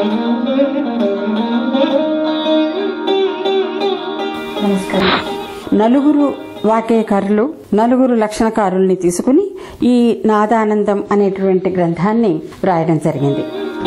నమస్కారం నలుగురు వాకేయకారులు నలుగురు లక్షణకారుల్ని తీసుకుని ఈ నాదానందం అనేటువంటి గ్రంథాన్ని వ్రాయడం జరిగింది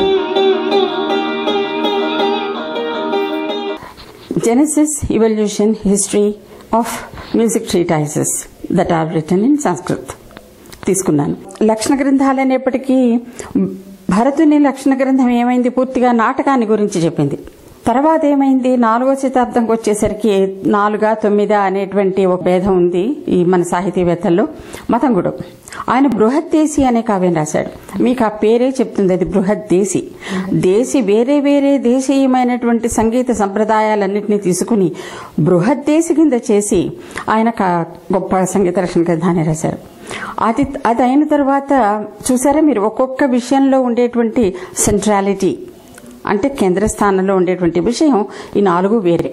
genesis evolution history of music treatises that are written in Sanskrit తీసుకున్నాను లక్షణ గ్రంథాలు అనేప్పటికీ భరతుని లక్షణ గ్రంథం ఏమైంది పూర్తిగా నాటకాన్ని గురించి చెప్పింది తర్వాత ఏమైంది నాలుగో శతాబ్దంకి వచ్చేసరికి నాలుగా తొమ్మిదా అనేటువంటి ఒక భేదం ఉంది ఈ మన సాహితీవేత్తల్లో మతంగుడు ఆయన బృహద్దేశి అనే కావ్యం రాశాడు మీకు ఆ పేరే చెప్తుంది అది బృహద్దేశి దేశి వేరే వేరే దేశీయమైనటువంటి సంగీత సంప్రదాయాలన్నింటినీ తీసుకుని బృహద్దేశి కింద చేసి ఆయన క- గొప్ప సంగీత రక్షణ గ్రంథాన్ని రాశారు అది అది అయిన తర్వాత చూసారా మీరు ఒక్కొక్క విషయంలో ఉండేటువంటి సెంట్రాలిటీ అంటే కేంద్ర స్థానంలో ఉండేటువంటి విషయం ఈ నాలుగు వేరే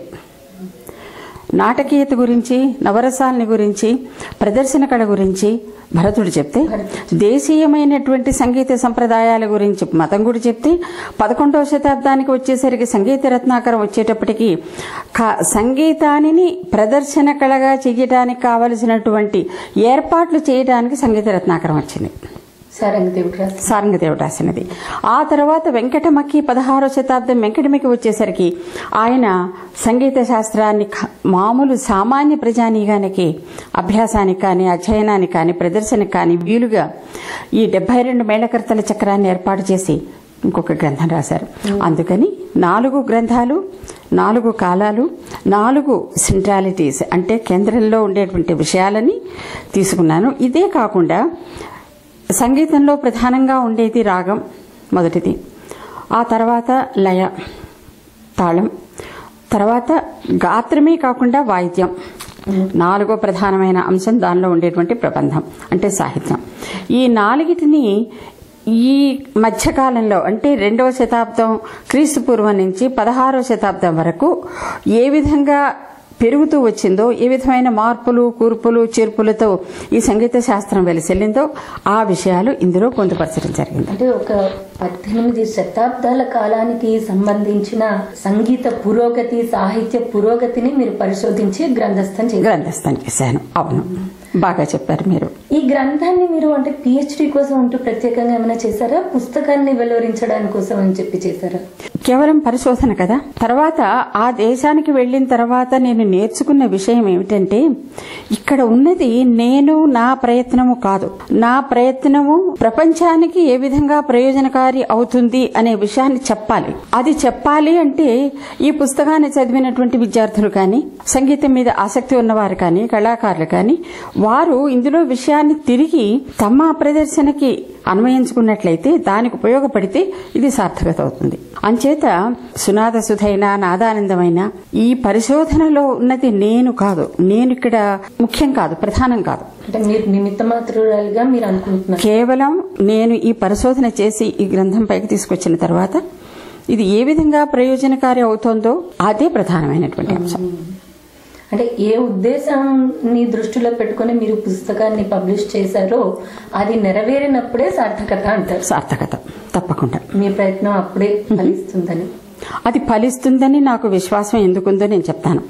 నాటకీయత గురించి నవరసాలని గురించి ప్రదర్శన కళ గురించి భరతుడు చెప్తే దేశీయమైనటువంటి సంగీత సంప్రదాయాల గురించి మతంగుడు చెప్తే పదకొండవ శతాబ్దానికి వచ్చేసరికి సంగీత రత్నాకరం వచ్చేటప్పటికి క- సంగీతాన్ని ప్రదర్శన కళగా చేయడానికి కావలసినటువంటి ఏర్పాట్లు చేయడానికి సంగీత రత్నాకరం వచ్చింది సారంగదేవుడు రాసి సారంగదేవుడు రాసినది ఆ తర్వాత వెంకటమక్కి పదహారో శతాబ్దం వెంకటమకి వచ్చేసరికి ఆయన సంగీత శాస్త్రాన్ని ఖ- మామూలు సామాన్య ప్రజానీగానికి అభ్యాసానికి కానీ అధ్యయనానికి కానీ ప్రదర్శనకు కానీ వీలుగా ఈ డెబ్బై రెండు మేళకర్తల చక్రాన్ని ఏర్పాటు చేసి ఇంకొక గ్రంథం రాశారు అందుకని నాలుగు గ్రంథాలు నాలుగు కాలాలు నాలుగు సెంట్రాలిటీస్ అంటే కేంద్రంలో ఉండేటువంటి విషయాలని తీసుకున్నాను ఇదే కాకుండా సంగీతంలో ప్రధానంగా ఉండేది రాగం మొదటిది ఆ తర్వాత లయ తాళం తర్వాత గాత్రమే కాకుండా వాయిద్యం నాలుగో ప్రధానమైన అంశం దానిలో ఉండేటువంటి ప్రబంధం అంటే సాహిత్యం ఈ నాలుగిటిని ఈ మధ్యకాలంలో అంటే రెండవ శతాబ్దం క్రీస్తు పూర్వం నుంచి పదహారవ శతాబ్దం వరకు ఏ విధంగా పెరుగుతూ వచ్చిందో ఏ విధమైన మార్పులు కూర్పులు చేర్పులతో ఈ సంగీత శాస్త్రం వెలిసెల్లిందో ఆ విషయాలు ఇందులో పొందుపరచడం జరిగింది అంటే ఒక పద్దెనిమిది శతాబ్దాల కాలానికి సంబంధించిన సంగీత పురోగతి సాహిత్య పురోగతిని మీరు పరిశోధించి గ్రంథస్థం చేశారు గ్రంథస్థం చేశాను అవును బాగా చెప్పారు మీరు ఈ గ్రంథాన్ని మీరు అంటే పిహెచ్డి కోసం అంటూ ప్రత్యేకంగా ఏమైనా చేశారా పుస్తకాన్ని వెలువరించడానికి కోసం అని చెప్పి చేశారా కేవలం పరిశోధన కదా తర్వాత ఆ దేశానికి వెళ్ళిన తర్వాత నేను నేర్చుకున్న విషయం ఏమిటంటే ఇక్కడ ఉన్నది నేను నా ప్రయత్నము కాదు నా ప్రయత్నము ప్రపంచానికి ఏ విధంగా ప్రయోజనకారి అవుతుంది అనే విషయాన్ని చెప్పాలి అది చెప్పాలి అంటే ఈ పుస్తకాన్ని చదివినటువంటి విద్యార్థులు కానీ సంగీతం మీద ఆసక్తి ఉన్నవారు కానీ కళాకారులు కానీ వారు ఇందులో విషయాన్ని తిరిగి తమ ప్రదర్శనకి అన్వయించుకున్నట్లయితే దానికి ఉపయోగపడితే ఇది సార్థకత అవుతుంది అంచేత సునాద సుధైన నాదానందమైన ఈ పరిశోధనలో ఉన్నది నేను కాదు నేను ఇక్కడ ముఖ్యం కాదు ప్రధానం కాదు అంటే మీరు నిమిత్త మాత్రురాలుగా మీరు అనుకుంటున్నారు కేవలం నేను ఈ పరిశోధన చేసి ఈ గ్రంథం పైకి తీసుకొచ్చిన తర్వాత ఇది ఏ విధంగా ప్రయోజనకారి అవుతోందో అదే ప్రధానమైనటువంటి అంశం అంటే ఏ ఉద్దేశాన్ని దృష్టిలో పెట్టుకుని మీరు పుస్తకాన్ని పబ్లిష్ చేశారో అది నెరవేరినప్పుడే సార్థకత అంటారు సార్థకత తప్పకుండా మీ ప్రయత్నం అప్పుడే ఫలిస్తుందని అది ఫలిస్తుందని నాకు విశ్వాసం ఎందుకుందో నేను చెప్తాను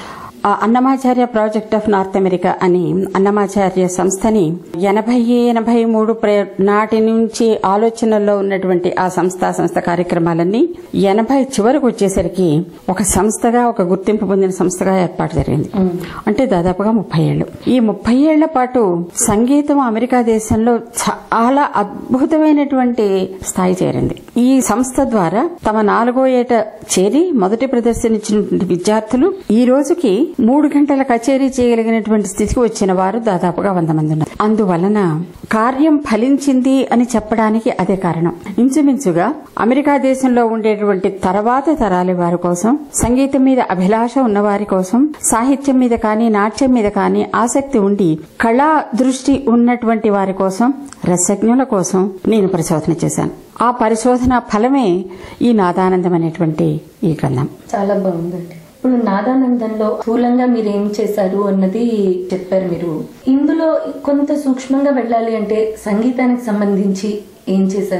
ఆ Annamacharya project of North America అని అన్నమాచార్య సంస్థని ఎనభై ఎనభై మూడు ప్ర- నాటి నుంచి ఆలోచనల్లో ఉన్నటువంటి ఆ సంస్థ ఆ సంస్థ కార్యక్రమాలన్నీ ఎనభై చివరకు వచ్చేసరికి ఒక సంస్థగా ఒక గుర్తింపు పొందిన సంస్థగా ఏర్పాటు జరిగింది అంటే దాదాపుగా ముప్పై ఏళ్ళు ఈ ముప్పై ఏళ్ల పాటు సంగీతం అమెరికా దేశంలో చాలా అద్భుతమైనటువంటి స్థాయి చేరింది ఈ సంస్థ ద్వారా తమ నాలుగో ఏట చేరి మొదటి ప్రదర్శన ఇచ్చినటువంటి విద్యార్థులు ఈ రోజుకి మూడు గంటల కచేరీ చేయగలిగినటువంటి స్థితికి వచ్చిన వారు దాదాపుగా వంద మంది ఉన్నారు అందువలన కార్యం ఫలించింది అని చెప్పడానికి అదే కారణం ఇంచుమించుగా అమెరికా దేశంలో ఉండేటువంటి తర్వాత తరాల వారి కోసం సంగీతం మీద అభిలాష ఉన్న వారి కోసం సాహిత్యం మీద కానీ నాట్యం మీద కానీ ఆసక్తి ఉండి కళా దృష్టి ఉన్నటువంటి వారి కోసం రసజ్ఞుల కోసం నేను పరిశోధన చేశాను ఆ పరిశోధన ఫలమే ఈ నాదానందం అనేటువంటి ఈ గ్రంథం చాలా బాగుందండి ఇప్పుడు నాదానందంలో స్థూలంగా మీరు ఏం చేశారు అన్నది చెప్పారు మీరు ఇందులో కొంత సూక్ష్మంగా వెళ్ళాలి అంటే సంగీతానికి సంబంధించి ఏం చేశారు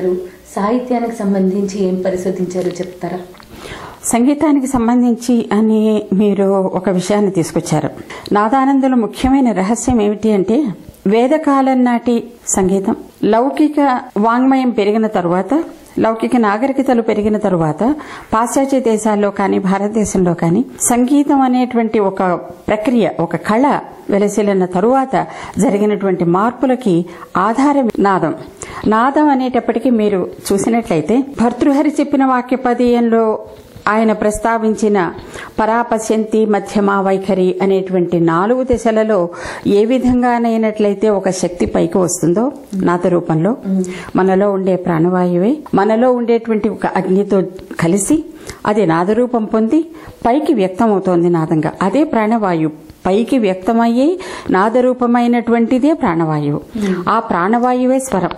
సాహిత్యానికి సంబంధించి ఏం పరిశోధించారో చెప్తారా సంగీతానికి సంబంధించి అని మీరు ఒక విషయాన్ని తీసుకొచ్చారు నాదానందుల ముఖ్యమైన రహస్యం ఏమిటి అంటే వేదకాలం నాటి సంగీతం లౌకిక వాంగ్మయం పెరిగిన తరువాత లౌకిక నాగరికతలు పెరిగిన తరువాత పాశ్చాత్య దేశాల్లో కానీ భారతదేశంలో కానీ సంగీతం అనేటువంటి ఒక ప్రక్రియ ఒక కళ వెలసిల్లిన తరువాత జరిగినటువంటి మార్పులకి ఆధారం నాదం నాదం అనేటప్పటికీ మీరు చూసినట్లయితే భర్తృహరి చెప్పిన వాక్యపదీయంలో ఆయన ప్రస్తావించిన పరాపశ్యంతి మధ్యమ వైఖరి అనేటువంటి నాలుగు దశలలో ఏ విధంగానైనట్లయితే ఒక శక్తి పైకి వస్తుందో నాద రూపంలో మనలో ఉండే ప్రాణవాయువే మనలో ఉండేటువంటి ఒక అగ్నితో కలిసి అది నాదరూపం పొంది పైకి వ్యక్తమవుతోంది నాదంగా అదే ప్రాణవాయువు పైకి వ్యక్తమయ్యే నాదరూపమైనటువంటిదే ప్రాణవాయువు ఆ ప్రాణవాయువే స్వరం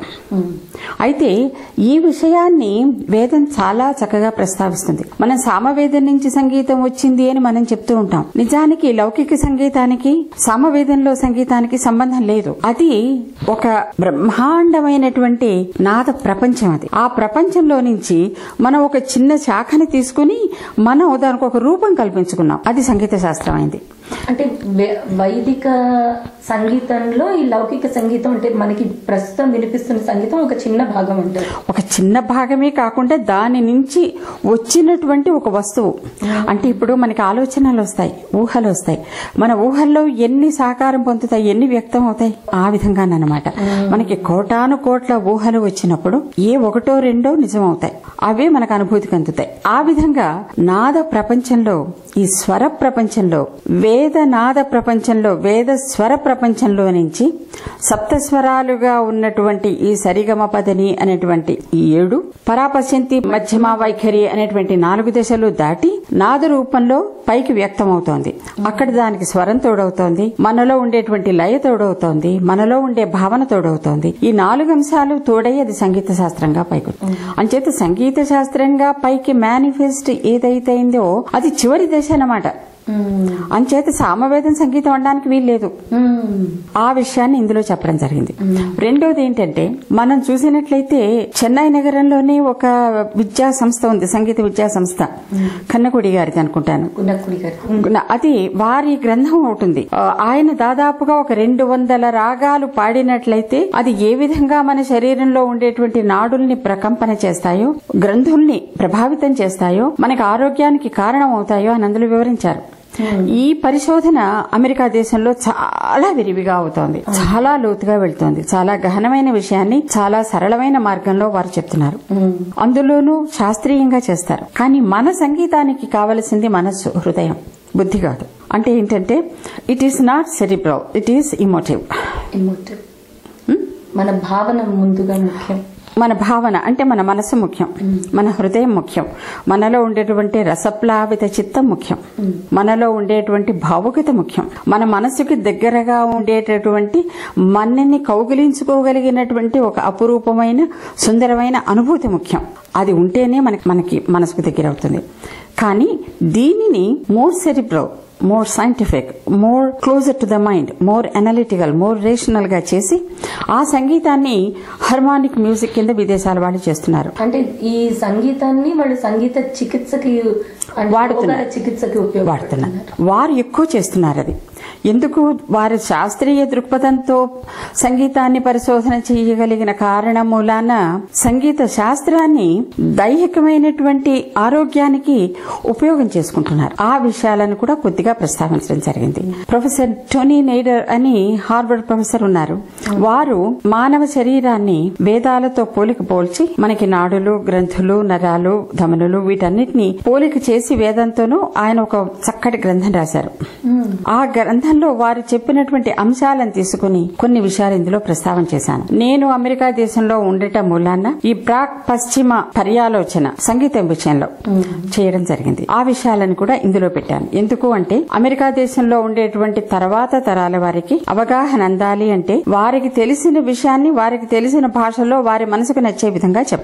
అయితే ఈ విషయాన్ని వేదం చాలా చక్కగా ప్రస్తావిస్తుంది మనం సామవేదం నుంచి సంగీతం వచ్చింది అని మనం చెప్తూ ఉంటాం నిజానికి లౌకిక సంగీతానికి సామవేదంలో సంగీతానికి సంబంధం లేదు అది ఒక బ్రహ్మాండమైనటువంటి నాద ప్రపంచం అది ఆ ప్రపంచంలో నుంచి మనం ఒక చిన్న శాఖని తీసుకుని మనం దానికి ఒక రూపం కల్పించుకున్నాం అది సంగీత శాస్త్రం అయింది అంటే వే- వైదిక సంగీతంలో ఈ లౌకిక సంగీతం అంటే మనకి ప్రస్తుతం వినిపిస్తున్న సంగీతం ఒక చిన్న భాగం అంటారు ఒక చిన్న భాగమే కాకుండా దాని నుంచి వచ్చినటువంటి ఒక వస్తువు అంటే ఇప్పుడు మనకి ఆలోచనలు వస్తాయి ఊహలు వస్తాయి మన ఊహల్లో ఎన్ని సాకారం పొందుతాయి ఎన్ని వ్యక్తం అవుతాయి ఆ విధంగానమాట మనకి కోటాను కోట్ల ఊహలు వచ్చినప్పుడు ఏ ఒకటో రెండో నిజం అవుతాయి అవే మనకు అనుభూతికి అందుతాయి ఆ విధంగా నాద ప్రపంచంలో ఈ స్వర ప్రపంచంలో వేద నాద ప్రపంచంలో వేద స్వర ప్రపంచంలో నుంచి సప్త స్వరాలుగా ఉన్నటువంటి ఈ సరిగమ పదని అనేటువంటి ఈ ఏడు పరాపశ్యంతి మధ్యమ వైఖరి అనేటువంటి నాలుగు దశలు దాటి నాద రూపంలో పైకి వ్యక్తమవుతోంది అక్కడ దానికి స్వరం తోడవుతోంది మనలో ఉండేటువంటి లయ తోడవుతోంది మనలో ఉండే భావన తోడవుతోంది ఈ నాలుగు అంశాలు తోడై అది సంగీత శాస్త్రంగా పైకి అంచేత సంగీత శాస్త్రంగా పైకి మేనిఫెస్ట్ ఏదైతే అయిందో అది చివరి దశ అన్నమాట అంచేత సామవేదం సంగీతం అనడానికి వీల్లేదు ఆ విషయాన్ని ఇందులో చెప్పడం జరిగింది రెండోది ఏంటంటే మనం చూసినట్లయితే చెన్నై నగరంలోనే ఒక విద్యా సంస్థ ఉంది సంగీత విద్యా సంస్థ కన్నకుడి గారిది అనుకుంటాను గుణకుడి గారు అది వారి గ్రంథం ఉంటుంది ఆ, ఆయన దాదాపుగా ఒక రెండు వందల రాగాలు పాడినట్లయితే అది ఏ విధంగా మన శరీరంలో ఉండేటువంటి నాడుల్ని ప్రకంపన చేస్తాయో గ్రంథుల్ని ప్రభావితం చేస్తాయో మనకి ఆరోగ్యానికి కారణం అవుతాయో అని అందులో వివరించారు ఈ పరిశోధన అమెరికా దేశంలో చాలా విరివిగా అవుతోంది చాలా లోతుగా వెళ్తోంది చాలా గహనమైన విషయాన్ని చాలా సరళమైన మార్గంలో వారు చెప్తున్నారు అందులోనూ శాస్త్రీయంగా చేస్తారు కానీ మన సంగీతానికి కావలసింది మనస్సు హృదయం బుద్ధి కాదు అంటే ఏంటంటే it is not cerebral it is emotive emotive మన భావన ముందుగా ముఖ్యం మన భావన అంటే మన మనసు ముఖ్యం మన హృదయం ముఖ్యం మనలో ఉండేటువంటి రసప్లావిత చిత్తం ముఖ్యం మనలో ఉండేటువంటి భావుకత ముఖ్యం మన మనసుకి దగ్గరగా ఉండేటటువంటి మన్నని కౌగిలించుకోగలిగినటువంటి ఒక అపురూపమైన సుందరమైన అనుభూతి ముఖ్యం అది ఉంటేనే మనకి మనకి మనసుకు దగ్గర అవుతుంది కానీ దీనిని more cerebral more scientific more closer to the mind more analytical more rational గా చేసి ఆ సంగీతాన్ని హార్మానిక్ మ్యూజిక్ కింద విదేశాల వాళ్ళు చేస్తున్నారు అంటే ఈ సంగీతాన్ని వాళ్ళు సంగీత చికిత్సకి అంటే వాడుతున్నారు. రోగాల చికిత్సకి వాడుతున్నారు ఉపయోగపడుతున్నారు వారు ఎక్కువ చేస్తున్నారు అది ఎందుకు వారు శాస్త్రీయ దృక్పథంతో సంగీతాన్ని పరిశోధన చేయగలిగిన కారణం మూలాన సంగీత శాస్త్రాన్ని దైహికమైనటువంటి ఆరోగ్యానికి ఉపయోగం చేసుకుంటున్నారు ఆ విషయాలను కూడా కొద్దిగా ప్రస్తావించడం జరిగింది ప్రొఫెసర్ టోనీ నెయిడర్ అని హార్వర్డ్ ప్రొఫెసర్ ఉన్నారు వారు మానవ శరీరాన్ని వేదాలతో పోలిక పోల్చి మనకి నాడులు గ్రంథులు నరాలు ధమనులు వీటన్నిటిని పోలిక చేసి వేదంతోనూ ఆయన ఒక చక్కటి గ్రంథం రాశారు ఆ గ్రంథంలో వారు చెప్పినటువంటి అంశాలను తీసుకుని కొన్ని విషయాలు ఇందులో ప్రస్తావన చేశాను నేను అమెరికా దేశంలో ఉండటం మూలాన ఈ ప్రాక్ పశ్చిమ పర్యాలోచన సంగీతం విషయంలో చేయడం జరిగింది ఆ విషయాలను కూడా ఇందులో పెట్టాను ఎందుకు అంటే అమెరికా దేశంలో ఉండేటువంటి తర్వాత తరాల వారికి అవగాహన అందాలి అంటే వారికి తెలిసిన విషయాన్ని వారికి తెలిసిన భాషలో వారి మనసుకు నచ్చే విధంగా చెప్పాలి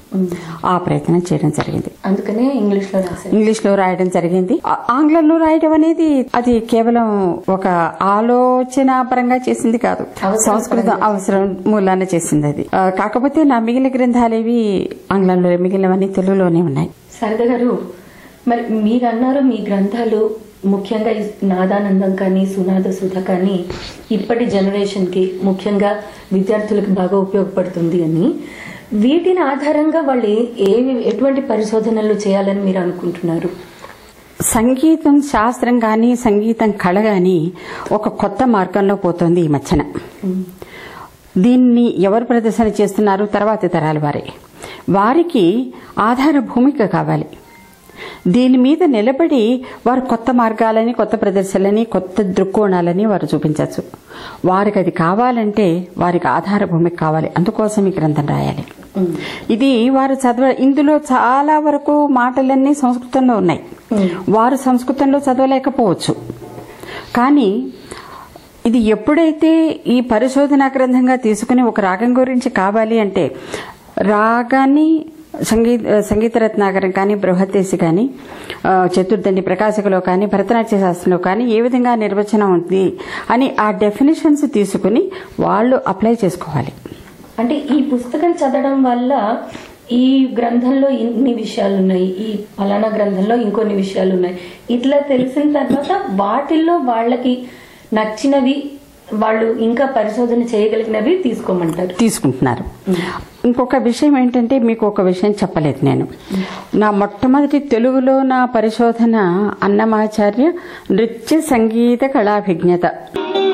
ఆ ప్రయత్నం చేయడం జరిగింది అందుకనే ఇంగ్లీష్ లో రాశారు ఇంగ్లీష్ లో రాయడం జరిగింది ఆ- ఆంగ్లంలో రాయడం అనేది అది కేవలం ఒక ఆలోచన పరంగా చేసింది కాదు అవసరం సంస్కృతం అవసరం మూలాన చేసింది అది ఆ, కాకపోతే నా మిగిలిన గ్రంథాలేవి ఆంగ్లంలో మిగిలినవన్నీ తెలుగులోనే ఉన్నాయి శారద గారు మరి మీరు అన్నారు మీ గ్రంథాలు ముఖ్యంగా ఈ నాదానందం కానీ సునాద సుధ కానీ ఇప్పటి జనరేషన్ కి ముఖ్యంగా విద్యార్థులకు బాగా ఉపయోగపడుతుంది అని వీటిని ఆధారంగా వాళ్ళు ఏ- ఏవి ఎటువంటి పరిశోధనలు చేయాలని మీరు అనుకుంటున్నారు సంగీతం శాస్త్రం కానీ సంగీతం కళ కానీ ఒక కొత్త మార్గంలో పోతుంది ఈ మధ్యన దీన్ని ఎవరు ప్రదర్శన చేస్తున్నారు తర్వాతి తరాల వారే వారికి ఆధార భూమిక కావాలి దీని మీద నిలబడి వారు కొత్త మార్గాలని కొత్త ప్రదర్శనలని కొత్త దృక్కోణాలని వారు చూపించవచ్చు వారికి అది కావాలంటే వారికి ఆధార భూమిక కావాలి అందుకోసం ఈ గ్రంథం రాయాలి ఇది వారు చదవ ఇందులో చాలా వరకు మాటలన్నీ సంస్కృతంలో ఉన్నాయి వారు సంస్కృతంలో చదవలేకపోవచ్చు కానీ ఇది ఎప్పుడైతే ఈ పరిశోధనా గ్రంథంగా తీసుకుని ఒక రాగం గురించి కావాలి అంటే రాగాన్ని సంగీత సంగీత రత్నాకరం కానీ బృహత్తేసి కానీ ఆ, చతుర్దండి ప్రకాశకలో కానీ భరతనాట్య శాస్త్రంలో కానీ ఏ విధంగా నిర్వచనం ఉంది అని ఆ డెఫినేషన్స్ తీసుకుని వాళ్ళు అప్లై చేసుకోవాలి అంటే ఈ పుస్తకం చదవడం వల్ల ఈ గ్రంథంలో ఇన్ని విషయాలు ఉన్నాయి ఈ ఫలానా గ్రంథంలో ఇంకొన్ని విషయాలు ఉన్నాయి ఇట్లా తెలిసిన తర్వాత వాటిల్లో వాళ్ళకి నచ్చినవి వాళ్ళు ఇంకా పరిశోధన చేయగలిగినవి తీసుకోమంటారు తీసుకుంటున్నారు ఇంకొక విషయం ఏంటంటే మీకు ఒక విషయం చెప్పలేదు నేను నా మొట్టమొదటి తెలుగులో నా పరిశోధన అన్నమాచార్య నృత్య సంగీత కళాభిజ్ఞత